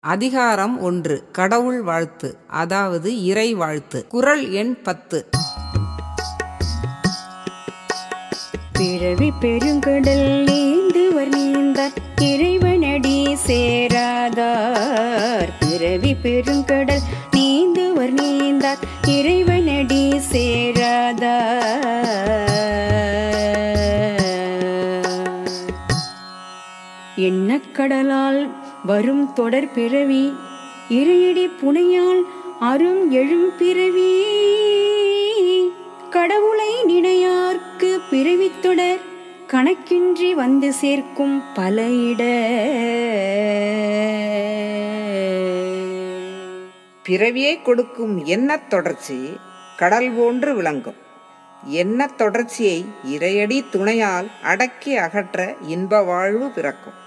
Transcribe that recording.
அதிகாரம் ஒன்று கடவுள் வாழ்த்து அதாவது இறை வாழ்த்து குறள் எண் பத்து பிறவி பெருங்கடல் நீந்துவர் நீந்தார் இறைவனடி சேராதார் பிறவி பெருங்கடல் நீந்துவர் நீந்தார் இறைவனடி சேராதார் எண்ணக்கடலால் வரும் தொடர் பிறவி இறையடி புனையால் அரும் எழும் பிறவி கடவுளை நினையார்க்கு பிறவித் தொடர் கணக்கின்றி வந்து சேர்க்கும் பல இட பிறவியை கொடுக்கும் எண்ணத் தொடர்ச்சி கடல் போன்று விளங்கும் எண்ணத் தொடர்ச்சியை இறையடி துணையால் அடக்கி அகற்ற இன்ப வாழ்வு பிறக்கும்